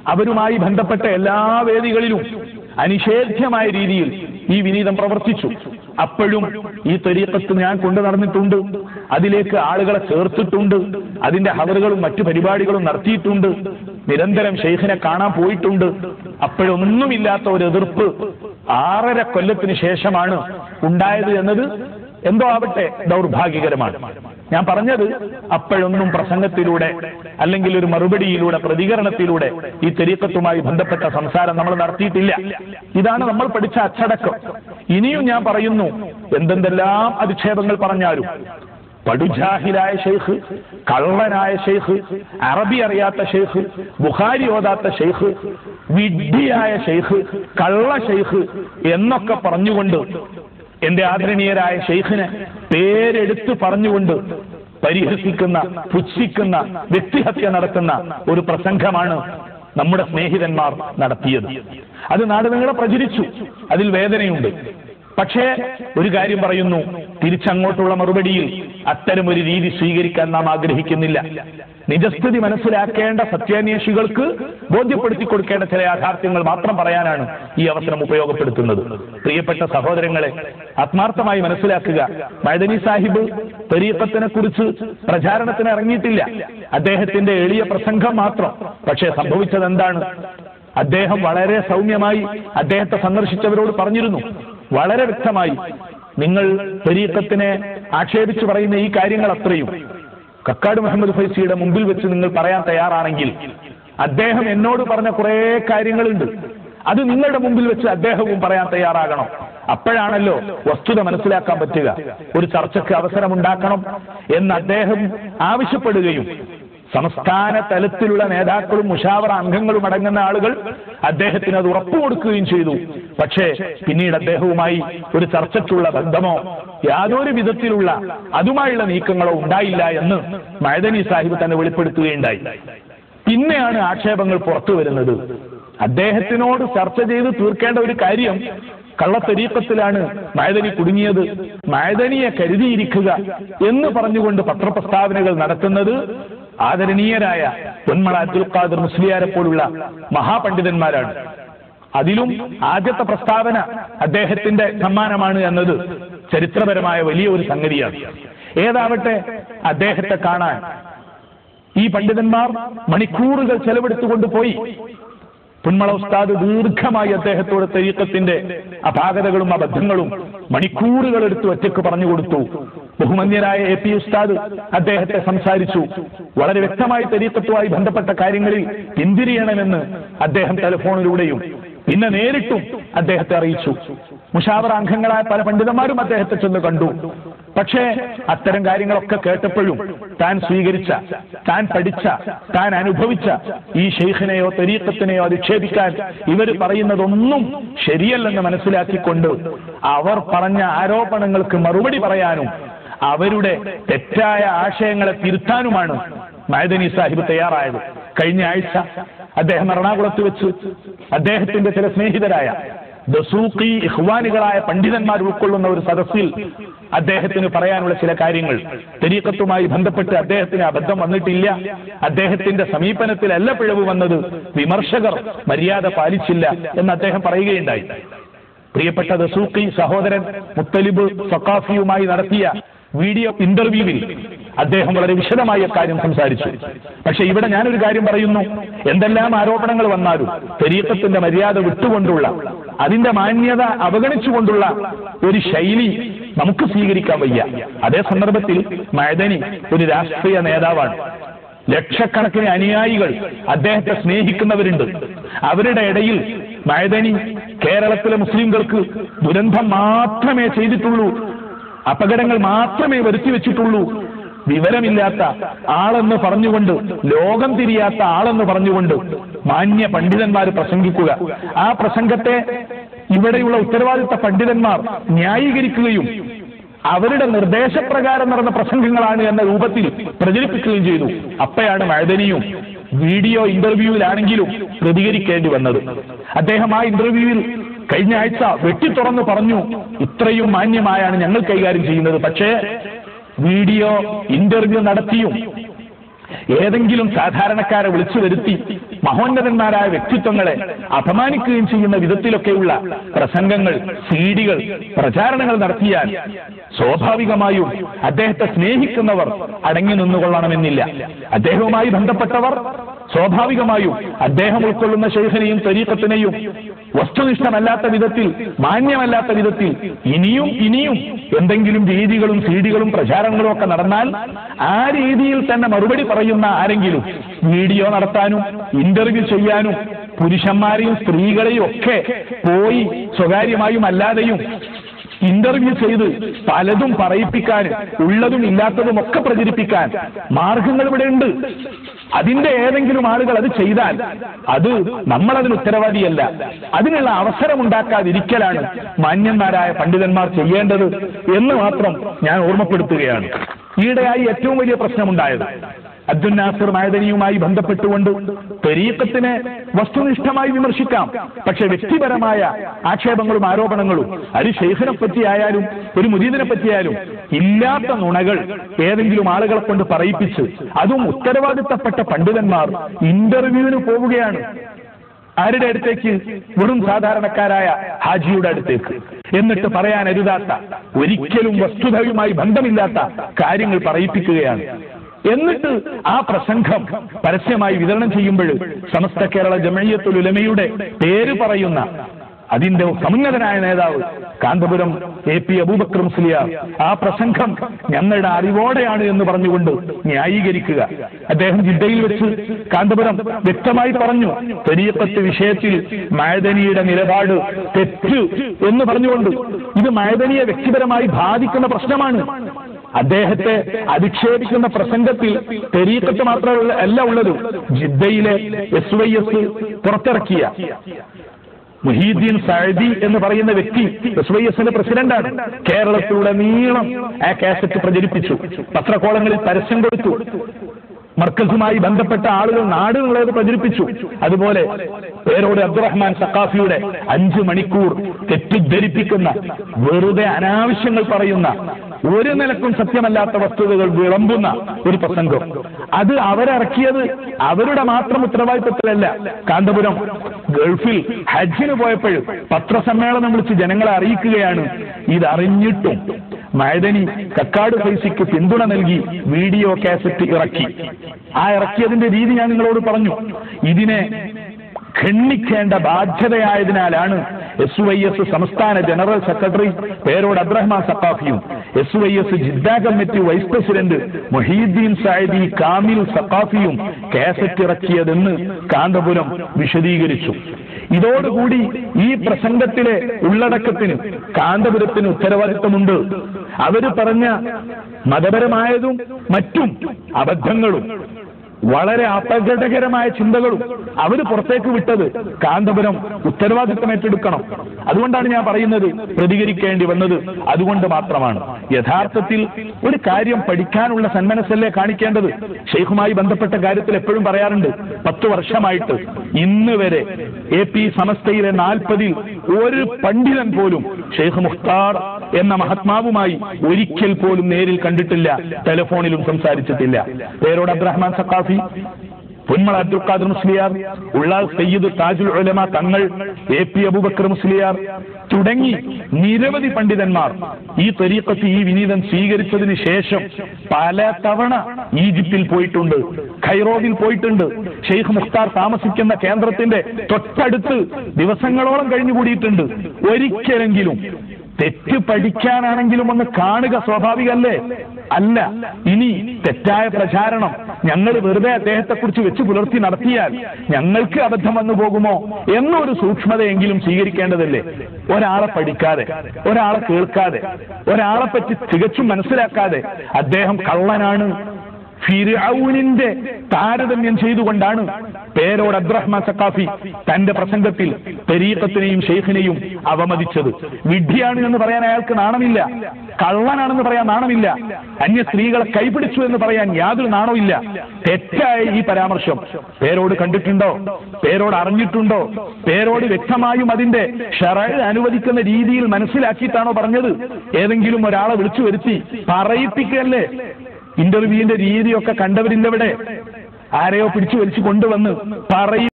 അവരുമായി ബന്ധപ്പെട്ട എല്ലാ വേദികളിലും അനിഷേധ്യമായ രീതിയിൽ ഈ വിനീതം പ്രവർത്തിച്ചു അപ്പോഴും ഈ ത്വരീക്കത്ത് ഞാൻ കൊണ്ടു നടന്നിട്ടുണ്ട് അതിലേക്ക് ആളുകളെ ചേർത്തിട്ടുണ്ട് അതിന്റെ ഹവറുകളും മറ്റു പരിപാടികളും നടത്തിയിട്ടുണ്ട് നിരന്തരം ഷെയ്ഖിനെ കാണാൻ പോയിട്ടുണ്ട് അപ്പോഴൊന്നുമില്ലാത്ത ഒരു എതിർപ്പ് ആറര കൊല്ലത്തിന് ശേഷമാണ് ഉണ്ടായത് എന്നത് എന്തോ ആവട്ടെ ദൗർഭാഗ്യകരമാണ് ഞാൻ പറഞ്ഞത് അപ്പോഴൊന്നും പ്രസംഗത്തിലൂടെ അല്ലെങ്കിൽ ഒരു മറുപടിയിലൂടെ പ്രതികരണത്തിലൂടെ ഈ തെരീക്കത്തുമായി ബന്ധപ്പെട്ട സംസാരം നമ്മൾ നടത്തിയിട്ടില്ല ഇതാണ് നമ്മൾ പഠിച്ച അച്ചടക്കം ഇനിയും ഞാൻ പറയുന്നു എന്തെന്തെല്ലാം അധിക്ഷേപങ്ങൾ പറഞ്ഞാലും പടുജാഹിലായ ഷെയ്ഖ് കള്ളനായ ഷെയ്ഖ് അറബി അറിയാത്ത ഷെയ്ഖ് ബുഖാരി ഓതാത്ത ഷെയ്ഖ് വിഡ്ഢിയായ ഷെയ്ഖ് കള്ള ഷെയ്ഖ് എന്നൊക്കെ പറഞ്ഞുകൊണ്ട് എന്റെ ആദരണീയരായ ഷെയ്ഖിനെ പേരെടുത്ത് പറഞ്ഞുകൊണ്ട് പരിഹസിക്കുന്ന പുച്ഛിക്കുന്ന വ്യക്തിഹത്യ നടത്തുന്ന ഒരു പ്രസംഗമാണ് നമ്മുടെ സ്നേഹിതന്മാർ നടത്തിയത് അത് നാട് നിങ്ങളെ പ്രചരിച്ചു അതിൽ വേദനയുണ്ട് പക്ഷേ ഒരു കാര്യം പറയുന്നു തിരിച്ചങ്ങോട്ടുള്ള മറുപടിയിൽ അത്തരം ഒരു രീതി സ്വീകരിക്കാൻ നാം ആഗ്രഹിക്കുന്നില്ല നിജസ്ഥിതി മനസ്സിലാക്കേണ്ട സത്യാന്വേഷികൾക്ക് ബോധ്യപ്പെടുത്തി കൊടുക്കേണ്ട ചില യാഥാർത്ഥ്യങ്ങൾ മാത്രം പറയാനാണ് ഈ അവസരം ഉപയോഗപ്പെടുത്തുന്നത് പ്രിയപ്പെട്ട സഹോദരങ്ങളെ ആത്മാർത്ഥമായി മനസ്സിലാക്കുക മൈദനി സാഹിബ് തെരീക്കത്തിനെ കുറിച്ച് പ്രചാരണത്തിന് ഇറങ്ങിയിട്ടില്ല അദ്ദേഹത്തിന്റെ എളിയ പ്രസംഗം മാത്രം പക്ഷേ സംഭവിച്ചത് എന്താണ് അദ്ദേഹം വളരെ സൗമ്യമായി അദ്ദേഹത്തെ സന്ദർശിച്ചവരോട് പറഞ്ഞിരുന്നു വളരെ വ്യക്തമായി നിങ്ങൾ തെരീക്കത്തിനെ ആക്ഷേപിച്ചു പറയുന്ന ഈ കാര്യങ്ങൾ അത്രയും കക്കാട് മുഹമ്മദ് ഫൈസിയുടെ മുമ്പിൽ വെച്ച് നിങ്ങൾ പറയാൻ തയ്യാറാണെങ്കിൽ അദ്ദേഹം എന്നോട് പറഞ്ഞ കുറെ കാര്യങ്ങളുണ്ട് അത് നിങ്ങളുടെ മുമ്പിൽ വെച്ച് അദ്ദേഹവും പറയാൻ തയ്യാറാകണം അപ്പോഴാണല്ലോ വസ്തുത മനസ്സിലാക്കാൻ പറ്റുക ഒരു ചർച്ചയ്ക്ക് അവസരമുണ്ടാക്കണം എന്ന് അദ്ദേഹം ആവശ്യപ്പെടുകയും സംസ്ഥാന തലത്തിലുള്ള നേതാക്കളും മുഷാവറ അംഗങ്ങളും അടങ്ങുന്ന ആളുകൾ അദ്ദേഹത്തിന് അത് ഉറപ്പു കൊടുക്കുകയും ചെയ്തു പക്ഷേ പിന്നീട് അദ്ദേഹവുമായി ഒരു ചർച്ചയ്ക്കുള്ള ബന്ധമോ യാതൊരു വിധത്തിലുള്ള അതുമായുള്ള നീക്കങ്ങളോ ഉണ്ടായില്ല എന്ന് മൈദനി സാഹിബ് തന്നെ വെളിപ്പെടുത്തുകയുണ്ടായി പിന്നെയാണ് ആക്ഷേപങ്ങൾ പുറത്തു വരുന്നത് അദ്ദേഹത്തിനോട് ചർച്ച ചെയ്ത് തീർക്കേണ്ട ഒരു കാര്യം കള്ളത്തരീക്കത്തിലാണ് മൈദനി കുടുങ്ങിയത് മൈദനിയെ കരുതിയിരിക്കുക എന്ന് പറഞ്ഞുകൊണ്ട് പത്രപ്രസ്താവനകൾ നടത്തുന്നത് ആദരണീയരായ പൊന്മള അബ്ദുൽ ഖാദർ മുസ്ലിയാരെ പോലുള്ള മഹാപണ്ഡിതന്മാരാണ് അതിലും ആദ്യത്തെ പ്രസ്താവന അദ്ദേഹത്തിന്റെ സമ്മാനമാണ് എന്നത് ചരിത്രപരമായ വലിയ ഒരു സംഗതിയാണ് ഏതാവട്ടെ അദ്ദേഹത്തെ കാണാൻ ഈ പണ്ഡിതന്മാർ മണിക്കൂറുകൾ ചെലവെടുത്തുകൊണ്ട് പോയി പുന്മള ഉസ്താദ് ദീർഘമായി അദ്ദേഹത്തോട് തരീക്കത്തിന്റെ അപാകതകളും അബദ്ധങ്ങളും മണിക്കൂറുകൾ എടുത്ത് ഒറ്റയ്ക്ക് പറഞ്ഞു കൊടുത്തു ബഹുമന്യരായ എ പി ഉസ്താദ് അദ്ദേഹത്തെ സംസാരിച്ചു വളരെ വ്യക്തമായി തരീക്കത്തുമായി ബന്ധപ്പെട്ട കാര്യങ്ങളിൽ പിന്തിരിയണമെന്ന് അദ്ദേഹം ടെലിഫോണിലൂടെയും പിന്നെ നേരിട്ടും അദ്ദേഹത്തെ അറിയിച്ചു മുഷാവറ അംഗങ്ങളായ പല പണ്ഡിതന്മാരും അദ്ദേഹത്തെ ചെന്ന് കണ്ടു പക്ഷേ അത്തരം കാര്യങ്ങളൊക്കെ കേട്ടപ്പോഴും താൻ സ്വീകരിച്ച താൻ പഠിച്ച താൻ അനുഭവിച്ച ഈ ഷെയ്ഖിനെയോ തെരീക്കത്തിനെയോ അധിക്ഷേപിക്കാൻ ഇവർ പറയുന്നതൊന്നും ശരിയല്ലെന്ന് മനസ്സിലാക്കിക്കൊണ്ട് അവർ പറഞ്ഞ ആരോപണങ്ങൾക്ക് മറുപടി പറയാനും അവരുടെ തെറ്റായ ആശയങ്ങളെ തിരുത്താനുമാണ് മൈദനി സാഹിബ് തയ്യാറായത് കഴിഞ്ഞ ആഴ്ച അദ്ദേഹം എറണാകുളത്ത് വെച്ച് അദ്ദേഹത്തിന്റെ ചില സ്നേഹിതരായ ദസൂഖി ഇഹ്വാനികളായ പണ്ഡിതന്മാർ ഉൾക്കൊള്ളുന്ന ഒരു സദസ്സിൽ അദ്ദേഹത്തിന് പറയാനുള്ള ചില കാര്യങ്ങൾ തെരീക്കത്തുമായി ബന്ധപ്പെട്ട് അദ്ദേഹത്തിന് അബദ്ധം വന്നിട്ടില്ല അദ്ദേഹത്തിന്റെ സമീപനത്തിലല്ല പിഴവ് വന്നത് വിമർശകർ മര്യാദ പാലിച്ചില്ല എന്ന് അദ്ദേഹം പറയുകയുണ്ടായി പ്രിയപ്പെട്ട ദസൂഖി സഹോദരൻ മുത്തലിബ് സക്കാഫിയുമായി നടത്തിയ വീഡിയോ ഇന്റർവ്യൂവിൽ അദ്ദേഹം വളരെ വിശദമായ കാര്യം സംസാരിച്ചു പക്ഷെ ഇവിടെ ഞാനൊരു കാര്യം പറയുന്നു എന്തെല്ലാം ആരോപണങ്ങൾ വന്നാലും തെരീക്കത്തിന്റെ മര്യാദ വിട്ടുകൊണ്ടുള്ള അതിന്റെ മാന്യത അവഗണിച്ചുകൊണ്ടുള്ള ഒരു ശൈലി നമുക്ക് സ്വീകരിക്കാൻ വയ്യ അതേ സന്ദർഭത്തിൽ മൈദനി ഒരു രാഷ്ട്രീയ നേതാവാണ് ലക്ഷക്കണക്കിന് അനുയായികൾ അദ്ദേഹത്തെ സ്നേഹിക്കുന്നവരുണ്ട് അവരുടെ ഇടയിൽ മൈദനി കേരളത്തിലെ മുസ്ലിംകൾക്ക് ദുരന്തം മാത്രമേ ചെയ്തിട്ടുള്ളൂ അപകടങ്ങൾ മാത്രമേ വരുത്തി വെച്ചിട്ടുള്ളൂ വിവരമില്ലാത്ത ആളെന്ന് പറഞ്ഞുകൊണ്ട് ലോകം തിരിയാത്ത ആളെന്ന് പറഞ്ഞുകൊണ്ട് മാന്യ പണ്ഡിതന്മാർ പ്രസംഗിക്കുക ആ പ്രസംഗത്തെ ഇവിടെയുള്ള ഉത്തരവാദിത്ത പണ്ഡിതന്മാർ ന്യായീകരിക്കുകയും അവരുടെ നിർദ്ദേശപ്രകാരം നടന്ന പ്രസംഗങ്ങളാണ് എന്ന രൂപത്തിൽ പ്രചരിപ്പിക്കുകയും ചെയ്തു അപ്പോഴാണ് മഴദനിയും വീഡിയോ ഇന്റർവ്യൂവിലാണെങ്കിലും പ്രതികരിക്കേണ്ടി വന്നത് അദ്ദേഹം ആ ഇന്റർവ്യൂവിൽ കഴിഞ്ഞ ആഴ്ച വെട്ടിത്തുറന്ന് പറഞ്ഞു ഇത്രയും മാന്യമായാണ് ഞങ്ങൾ കൈകാര്യം ചെയ്യുന്നത് പക്ഷേ വീഡിയോ ഇന്റർവ്യൂ നടത്തിയും ഏതെങ്കിലും സാധാരണക്കാരെ വിളിച്ചു വരുത്തി മഹോന്നതന്മാരായ വ്യക്തിത്വങ്ങളെ അപമാനിക്കുകയും ചെയ്യുന്ന വിധത്തിലൊക്കെയുള്ള പ്രസംഗങ്ങൾ സീഡികൾ പ്രചാരണങ്ങൾ നടത്തിയാൽ സ്വാഭാവികമായും അദ്ദേഹത്തെ സ്നേഹിക്കുന്നവർ അടങ്ങി നിന്നുകൊള്ളണമെന്നില്ല അദ്ദേഹവുമായി ബന്ധപ്പെട്ടവർ സ്വാഭാവികമായും അദ്ദേഹം ഉൾക്കൊള്ളുന്ന ശൈഖനെയും തരീക്കത്തിനെയും വസ്തുനിഷ്ഠമല്ലാത്ത വിധത്തിൽ മാന്യമല്ലാത്ത വിധത്തിൽ ഇനിയും ഇനിയും എന്തെങ്കിലും രീതികളും സീഡികളും പ്രചാരണങ്ങളും ഒക്കെ നടന്നാൽ ആ രീതിയിൽ തന്നെ മറുപടി പറയുന്ന ആരെങ്കിലും വീഡിയോ നടത്താനും ഇന്റർവ്യൂ ചെയ്യാനും പുരുഷന്മാരെയും സ്ത്രീകളെയും ഒക്കെ പോയി സ്വകാര്യമായും അല്ലാതെയും ഇന്റർവ്യൂ ചെയ്ത് പലതും പറയിപ്പിക്കാൻ ഉള്ളതും ഇല്ലാത്തതും ഒക്കെ പ്രചരിപ്പിക്കാൻ മാർഗങ്ങൾ ഇവിടെ ഉണ്ട് അതിന്റെ ഏതെങ്കിലും ആളുകൾ അത് ചെയ്താൽ അത് നമ്മളതിന് ഉത്തരവാദിയല്ല അതിനുള്ള അവസരം ഉണ്ടാക്കാതിരിക്കലാണ് മാന്യന്മാരായ പണ്ഡിതന്മാർ ചെയ്യേണ്ടത് എന്ന് മാത്രം ഞാൻ ഓർമ്മപ്പെടുത്തുകയാണ് ഈയിടെയായി ഏറ്റവും വലിയ പ്രശ്നമുണ്ടായത് അബ്ദുൽ നാസർ മായദനിയുമായി ബന്ധപ്പെട്ടുകൊണ്ട് തെരീക്കത്തിനെ വസ്തുനിഷ്ഠമായി വിമർശിക്കാം പക്ഷെ വ്യക്തിപരമായ ആക്ഷേപങ്ങളും ആരോപണങ്ങളും അത് ഷെയ്ഖിനെ പറ്റിയായാലും ഒരു മുരീദിനെ പറ്റിയായാലും ഇല്ലാത്ത നുണകൾ ഏതെങ്കിലും ആളുകളെ കൊണ്ട് പറയിപ്പിച്ച് അതും ഉത്തരവാദിത്തപ്പെട്ട പണ്ഡിതന്മാർ ഇന്റർവ്യൂവിന് പോവുകയാണ് ആരുടെ അടുത്തേക്ക് വെറും സാധാരണക്കാരായ ഹാജിയുടെ അടുത്തേക്ക് എന്നിട്ട് പറയാൻ അരുതാത്ത ഒരിക്കലും വസ്തുതയുമായി ബന്ധമില്ലാത്ത കാര്യങ്ങൾ പറയിപ്പിക്കുകയാണ് എന്നിട്ട് ആ പ്രസംഗം പരസ്യമായി വിതരണം ചെയ്യുമ്പോൾ സമസ്ത കേരള ജമഴിയത്തുൽ ഉലമയുടെ പേര് പറയുന്ന അതിന്റെ സമുന്നതനായ നേതാവ് കാന്തപുരം എ പി അബൂബക്കർ മുസ്ലിയാർ ആ പ്രസംഗം ഞങ്ങളുടെ അറിവോടെയാണ് എന്ന് പറഞ്ഞുകൊണ്ട് ന്യായീകരിക്കുക അദ്ദേഹം ജിദ്ദയിൽ വെച്ച് കാന്തപുരം വ്യക്തമായി പറഞ്ഞു തെരീക്കത്ത് വിഷയത്തിൽ മഴദനിയുടെ നിലപാട് തെറ്റ് എന്ന് പറഞ്ഞുകൊണ്ട് ഇത് മഴദനിയെ വ്യക്തിപരമായി ബാധിക്കുന്ന പ്രശ്നമാണ് അദ്ദേഹത്തെ അധിക്ഷേപിക്കുന്ന പ്രസംഗത്തിൽ തെരീക്കത്ത് മാത്രമല്ല അല്ല ഉള്ളത് ജിദ്ദയിലെ എസ് വൈ എസ് പുറത്തിറക്കിയ മുഹീദ്ദീൻ സഅദി എന്ന് പറയുന്ന വ്യക്തി എസ് വൈ എസിന്റെ പ്രസിഡന്റാണ് കേരളത്തിലൂടെ നീളം ആ കാസറ്റ് പ്രചരിപ്പിച്ചു പത്രക്കോളങ്ങളിൽ പരസ്യം കൊടുത്തു മർക്കസുമായി ബന്ധപ്പെട്ട ആളുകൾ നാടുകളേത് പ്രചരിപ്പിച്ചു അതുപോലെ പേരോട് അബ്ദുറഹ്മാൻ സക്കാഫിയുടെ അഞ്ചു മണിക്കൂർ തെറ്റിദ്ധരിപ്പിക്കുന്ന വെറുതെ അനാവശ്യങ്ങൾ പറയുന്ന ഒരു നിലക്കും സത്യമല്ലാത്ത വസ്തുതകൾ വിളമ്പുന്ന ഒരു പ്രസംഗം അത് അവരിറക്കിയത് അവരുടെ മാത്രം ഉത്തരവാദിത്തത്തിലല്ല കാന്തപുരം ഗൾഫിൽ ഹജ്ജിന് പോയപ്പോൾ പത്രസമ്മേളനം വിളിച്ച് ജനങ്ങളെ അറിയിക്കുകയാണ് ഇതറിഞ്ഞിട്ടും മൈദനി കക്കാട് ഫൈസിക്ക് പിന്തുണ നൽകി വീഡിയോ കാസറ്റ് ഇറക്കി ആ ഇറക്കിയതിന്റെ രീതി ഞാൻ നിങ്ങളോട് പറഞ്ഞു ഇതിനെ ഖണ്ഡിക്കേണ്ട ബാധ്യതയായതിനാലാണ് എസ് വൈ എസ് സംസ്ഥാന ജനറൽ സെക്രട്ടറി പേരോട് അബ്രഹ്മാൻ സക്കാഫിയും S Y S Jeddah committee vice president Mohiyuddin Saidi Kamil സക്കാഫിയും കാസറ്റ് ഇറക്കിയതെന്ന് കാന്തപുരം വിശദീകരിച്ചു ഇതോടുകൂടി ഈ പ്രസംഗത്തിലെ ഉള്ളടക്കത്തിന് കാന്തപുരത്തിന് ഉത്തരവാദിത്വമുണ്ട് അവര് പറഞ്ഞ മതപരമായതും മറ്റും അബദ്ധങ്ങളും വളരെ അപകടകരമായ ചിന്തകളും അവർ പുറത്തേക്ക് വിട്ടത് കാന്തപുരം ഉത്തരവാദിത്തം ഏറ്റെടുക്കണം അതുകൊണ്ടാണ് ഞാൻ പറയുന്നത് പ്രതികരിക്കേണ്ടി വന്നത് അതുകൊണ്ട് മാത്രമാണ് യഥാർത്ഥത്തിൽ ഒരു കാര്യം പഠിക്കാനുള്ള സന്മനസ്സല്ലേ കാണിക്കേണ്ടത് ഷെയ്ഖുമായി ബന്ധപ്പെട്ട കാര്യത്തിൽ എപ്പോഴും പറയാറുണ്ട് പത്ത് വർഷമായിട്ട് ഇന്ന് വരെ എ പി സമസ്തയിലെ നാൽപ്പതിൽ ഒരു പണ്ഡിതൻ പോലും ഷെയ്ഖ് മുഖ്താർ എന്ന മഹാത്മാവുമായി ഒരിക്കൽ പോലും നേരിൽ കണ്ടിട്ടില്ല ടെലിഫോണിലും സംസാരിച്ചിട്ടില്ല പേരോട് അബ്രഹ്മാൻ സക്കാഫി പൊന്മള അബ്ദുൽ ഖാദർ മുസ്ലിയാർ ഉള്ളാൽ സയ്യിദ് താജുൽ ഉലമ തങ്ങൾ എ പി അബൂബക്കർ മുസ്ലിയാർ തുടങ്ങി നിരവധി പണ്ഡിതന്മാർ ഈ തരീക്കത്ത് ഈ വിനീതം സ്വീകരിച്ചതിന് ശേഷം പല തവണ ഈജിപ്തിൽ പോയിട്ടുണ്ട് ഖൈറോവിൽ പോയിട്ടുണ്ട് ഷെയ്ഖ് മുഖ്താർ താമസിക്കുന്ന കേന്ദ്രത്തിന്റെ തൊട്ടടുത്ത് ദിവസങ്ങളോളം കഴിഞ്ഞുകൂടിയിട്ടുണ്ട് ഒരിക്കലെങ്കിലും തെറ്റ് പഠിക്കാനാണെങ്കിലും ഒന്ന് കാണുക സ്വാഭാവികല്ലേ അല്ല ഇനി തെറ്റായ പ്രചാരണം ഞങ്ങൾ വെറുതെ അദ്ദേഹത്തെക്കുറിച്ച് വെച്ച് പുലർത്തി നടത്തിയാൽ ഞങ്ങൾക്ക് അബദ്ധം വന്നു പോകുമോ എന്നൊരു സൂക്ഷ്മതയെങ്കിലും സ്വീകരിക്കേണ്ടതല്ലേ ഒരാളെ പഠിക്കാതെ ഒരാളെ കേൾക്കാതെ ഒരാളെ പറ്റി തികച്ചും മനസ്സിലാക്കാതെ അദ്ദേഹം കള്ളനാണ് ഫിർഔനിന്റെ താരതമ്യം ചെയ്തുകൊണ്ടാണ് പേരോട് അബ്ദുറഹ്മാൻ സക്കാഫി തന്റെ പ്രസംഗത്തിൽ തെരീക്കത്തിനെയും ഷെയ്ഖിനെയും അവമതിച്ചത് വിഡ്ഢിയാണ് എന്ന് പറയാൻ അയാൾക്ക് നാണമില്ല കള്ളനാണെന്ന് പറയാൻ നാണമില്ല അന്യ സ്ത്രീകളെ കൈപിടിച്ചു എന്ന് പറയാൻ യാതൊരു നാണമില്ല തെറ്റായ ഈ പരാമർശം പേരോട് കണ്ടിട്ടുണ്ടോ പേരോട് അറിഞ്ഞിട്ടുണ്ടോ പേരോട് വ്യക്തമായും അതിന്റെ ഷറ അനുവദിക്കുന്ന രീതിയിൽ മനസ്സിലാക്കിയിട്ടാണോ പറഞ്ഞത് ഏതെങ്കിലും ഒരാളെ വിളിച്ചു വരുത്തി പറയിപ്പിക്കല്ലേ ഇന്റർവ്യൂവിന്റെ രീതിയൊക്കെ കണ്ടവരില്ലവിടെ ആരെയോ പിടിച്ചു വലിച്ചു കൊണ്ടുവന്ന് പറയും